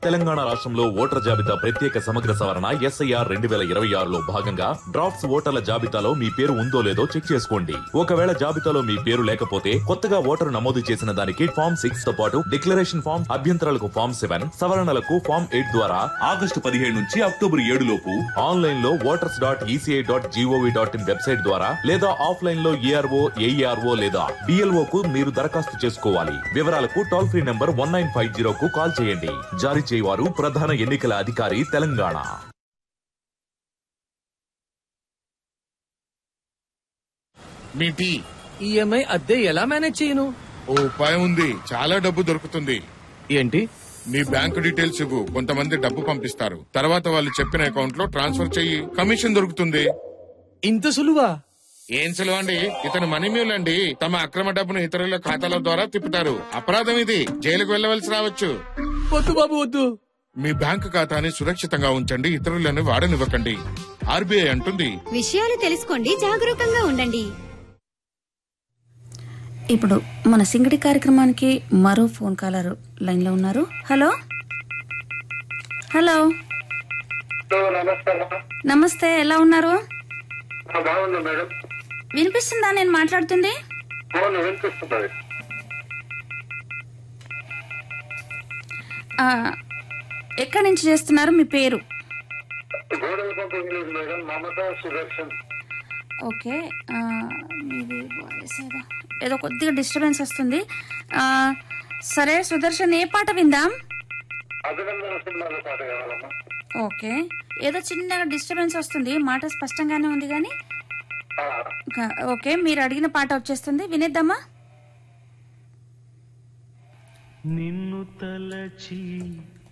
తెలంగాణ రాష్ట్రంలో ఓటర్ జాబితా ప్రత్యేక సమగ్ర సవరణ ఎస్ఐఆర్ రెండు వేల ఇరవై ఆరులో భాగంగా డ్రాఫ్ట్స్ ఓటర్ల జాబితాలో మీ పేరు ఉందో లేదో చెక్ చేసుకోండి ఒకవేళ జాబితాలో మీ పేరు లేకపోతే కొత్తగా ఓటరు నమోదు చేసిన దానికి ఫామ్ సిక్స్ తో పాటు డిక్లరేషన్ ఫామ్ అభ్యంతరాలకు ఫామ్ సెవెన్ సవరణలకు ఫామ్ ఎయిట్ ద్వారా ఆగస్టు పదిహేడు నుంచి అక్టోబర్ ఏడు లోపు ఆన్లైన్ లో voters dot E C I dot G O V dot in website ద్వారా లేదా ఆఫ్లైన్ లో ఏఆర్ఓ ఏఈఆర్ఓ లేదా డిఎల్ఓ కు మీరు దరఖాస్తు చేసుకోవాలి వివరాలకు toll free number one nine five zero కు కాల్ చేయండి జారీ చేయవారు ప్రధాన ఎన్నికల అధికారి తెలంగాణ మీ టీ ఈఎంఐ అద్దె ఎలా మేనేజ్ చేయను ఓ ఉపాయం ఉంది చాలా డబ్బు దొరుకుతుంది ఏంటి మీ బ్యాంకు డీటెయిల్స్ ఇవ్వు కొంతమంది డబ్బు పంపిస్తారు తర్వాత వాళ్ళు చెప్పిన అకౌంట్ లో ట్రాన్స్ఫర్ చెయ్యి కమిషన్ దొరుకుతుంది ఇంత సులువా ఏం సులువు అండి ఇతను మనీ మ్యూల్ అండి తమ అక్రమ డబ్బును ఇతరుల ఖాతాల ద్వారా తిప్పుతారు అపరాధం ఇది జైలుకు వెళ్ళవలసి రావచ్చు వద్దు బాబు వద్దు మీ బ్యాంకు ఖాతాని సురక్షితంగా ఉంచండి ఇతరులను వాడనివ్వకండి ఆర్బీఐ అంటుంది విషయాలు తెలుసుకోండి జాగరూకంగా ఉండండి ఇప్పుడు మన సింగడి కార్యక్రమానికి మరో ఫోన్ కాలర్ లైన్లో ఉన్నారు హలో హలో నమస్తే ఎలా ఉన్నారు బాగుంది మేడం వినిపిస్తుందా నేను మాట్లాడుతుంది అవును వినిపిస్తుంది ఆ, ఎక్కడి నుంచి చేస్తున్నారు మీ పేరు గోడల పంపు English madam Mamata Sudarshan okay ఆ, మీది వాయిస్ ఏదో ఏదో కొద్దిగా డిస్టర్బెన్స్ వస్తుంది ఆ, సరే సుదర్శన్ ఏ పాట విందాం అభినందన సినిమాలో పాట కావాలమ్మా ఓకే ఏదో చిన్నగా డిస్టర్బెన్స్ వస్తుంది మాట స్పష్టంగానే ఉంది కానీ ఆ, ఇంకా ఓకే మీరు అడిగిన పాట వచ్చేస్తుంది వినేద్దామా నిన్ను తలచి